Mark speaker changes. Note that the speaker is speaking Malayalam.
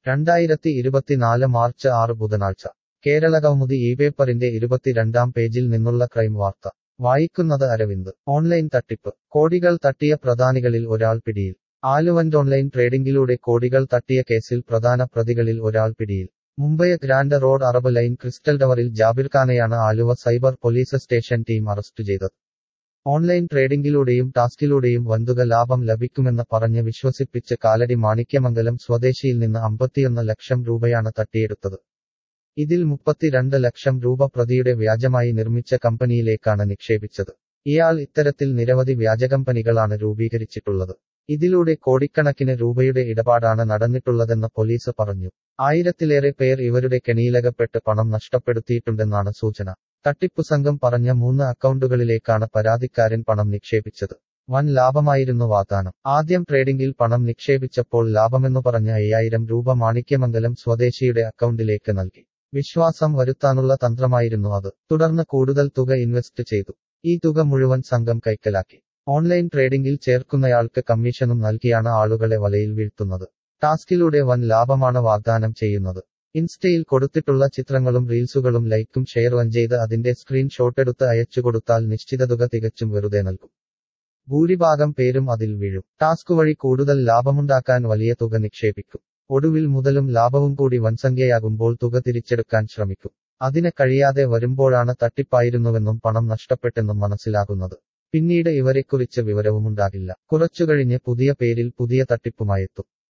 Speaker 1: രണ്ടായിരത്തി ഇരുപത്തിനാല് മാർച്ച് ആറ് ബുധനാഴ്ച കേരളകൗമുദി ഈ പേപ്പറിന്റെ ഇരുപത്തിരണ്ടാം പേജിൽ നിന്നുള്ള ക്രൈം വാർത്ത വായിക്കുന്നത് അരവിന്ദ് ഓൺലൈൻ തട്ടിപ്പ് കോടികൾ തട്ടിയ പ്രധാനികളിൽ ഒരാൾ പിടിയിൽ ആലുവന്റ് ഓൺലൈൻ ട്രേഡിംഗിലൂടെ കോടികൾ തട്ടിയ കേസിൽ പ്രധാന പ്രതികളിൽ ഒരാൾ പിടിയിൽ Mumbai grand road Arab lane crystal ടവറിൽ ജാബിർ ഖാനെയാണ് Aluva cyber police station team arrest ചെയ്തത് ഓൺലൈൻ ട്രേഡിംഗിലൂടെയും ടാസ്കിലൂടെയും വൻതുക ലാഭം ലഭിക്കുമെന്ന് പറഞ്ഞ് വിശ്വസിപ്പിച്ച് കാലടി മാണിക്യമംഗലം സ്വദേശിയിൽ നിന്ന് അമ്പത്തിയൊന്ന് ലക്ഷം രൂപയാണ് തട്ടിയെടുത്തത് ഇതിൽ മുപ്പത്തിരണ്ട് ലക്ഷം രൂപ പ്രതിയുടെ വ്യാജമായി നിർമ്മിച്ച കമ്പനിയിലേക്കാണ് നിക്ഷേപിച്ചത് ഇയാൾ ഇത്തരത്തിൽ നിരവധി വ്യാജ കമ്പനികളാണ് രൂപീകരിച്ചിട്ടുള്ളത് ഇതിലൂടെ കോടിക്കണക്കിന് രൂപയുടെ ഇടപാടാണ് നടന്നിട്ടുള്ളതെന്ന് പോലീസ് പറഞ്ഞു ആയിരത്തിലേറെ പേർ ഇവരുടെ കെണിയിലകപ്പെട്ട് പണം നഷ്ടപ്പെടുത്തിയിട്ടുണ്ടെന്നാണ് സൂചന തട്ടിപ്പു സംഘം പറഞ്ഞ മൂന്ന് അക്കൗണ്ടുകളിലേക്കാണ് പരാതിക്കാരൻ പണം നിക്ഷേപിച്ചത് വൻ ലാഭമായിരുന്നു വാഗ്ദാനം ആദ്യം ട്രേഡിംഗിൽ പണം നിക്ഷേപിച്ചപ്പോൾ ലാഭമെന്നു പറഞ്ഞ അയ്യായിരം രൂപ മാണിക്യമംഗലം സ്വദേശിയുടെ അക്കൗണ്ടിലേക്ക് നൽകി വിശ്വാസം വരുത്താനുള്ള തന്ത്രമായിരുന്നു അത് തുടർന്ന് കൂടുതൽ തുക ഇൻവെസ്റ്റ് ചെയ്തു ഈ തുക മുഴുവൻ സംഘം കൈക്കലാക്കി ഓൺലൈൻ ട്രേഡിംഗിൽ ചേർക്കുന്നയാൾക്ക് കമ്മീഷനും നൽകിയാണ് ആളുകളെ വലയിൽ വീഴ്ത്തുന്നത് ടാസ്കിലൂടെ വൻ ലാഭമാണ് വാഗ്ദാനം ചെയ്യുന്നത് ഇൻസ്റ്റയിൽ കൊടുത്തിട്ടുള്ള ചിത്രങ്ങളും റീൽസുകളും ലൈക്കും ഷെയറും ചെയ്ത് അതിന്റെ സ്ക്രീൻഷോട്ട് എടുത്ത് അയച്ചു കൊടുത്താൽ നിശ്ചിത തുക തികച്ചും വെറുതെ നൽകും ഭൂരിഭാഗം പേരും അതിൽ വീഴും ടാസ്ക് വഴി കൂടുതൽ ലാഭമുണ്ടാക്കാൻ വലിയ തുക നിക്ഷേപിക്കും ഒടുവിൽ മുതലും ലാഭവും കൂടി വൻസംഖ്യയാകുമ്പോൾ തുക തിരിച്ചെടുക്കാൻ ശ്രമിക്കും അതിന് കഴിയാതെ വരുമ്പോഴാണ് തട്ടിപ്പായിരുന്നുവെന്നും പണം നഷ്ടപ്പെട്ടെന്നും മനസ്സിലാകുന്നത് പിന്നീട് ഇവരെക്കുറിച്ച് വിവരവുമുണ്ടാകില്ല കുറച്ചുകഴിഞ്ഞ് പുതിയ പേരിൽ പുതിയ തട്ടിപ്പുമായെത്തും